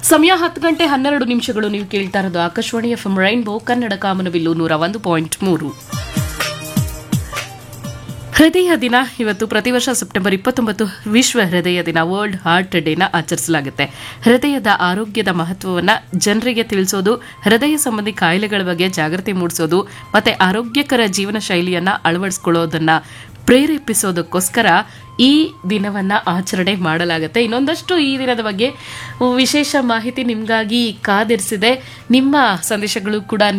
ಸಮಯ ಹತ್ತು ಗಂಟೆ ಹನ್ನೆರಡು ನಿಮಿಷಗಳು ನೀವು ಕೇಳ್ತಾ ಇರೋದು Akashvani F M rainbow Kannada ಕಾಮನವಿಲ್ಲು ನೂರ ಒಂದು ಪಾಯಿಂಟ್ ಮೂರು ಹೃದಯ ದಿನ ಇವತ್ತು ಪ್ರತಿ ವರ್ಷ ಸೆಪ್ಟೆಂಬರ್ ಇಪ್ಪತ್ತೊಂಬತ್ತು ವಿಶ್ವ ಹೃದಯ ದಿನ ವರ್ಲ್ಡ್ ಹಾರ್ಟ್ ಡೇನ ಆಚರಿಸಲಾಗುತ್ತೆ ಹೃದಯದ ಆರೋಗ್ಯದ ಮಹತ್ವವನ್ನ ಜನರಿಗೆ ತಿಳಿಸೋದು ಹೃದಯ ಸಂಬಂಧಿ ಕಾಯಿಲೆಗಳ ಬಗ್ಗೆ ಜಾಗೃತಿ ಮೂಡಿಸೋದು ಮತ್ತೆ ಆರೋಗ್ಯಕರ ಜೀವನ ಶೈಲಿಯನ್ನ ಅಳವಡಿಸ್ಕೊಳ್ಳೋದನ್ನ ಪ್ರೇರೇಪಿಸೋದಕ್ಕೋಸ್ಕರ ಈ ದಿನವನ್ನ ಆಚರಣೆ ಮಾಡಲಾಗುತ್ತೆ ಇನ್ನೊಂದಷ್ಟು ಈ ದಿನದ ಬಗ್ಗೆ ವಿಶೇಷ ಮಾಹಿತಿ ನಿಮಗಾಗಿ ಕಾದಿರಿಸಿದೆ ನಿಮ್ಮ ಸಂದೇಶಗಳು ಕೂಡ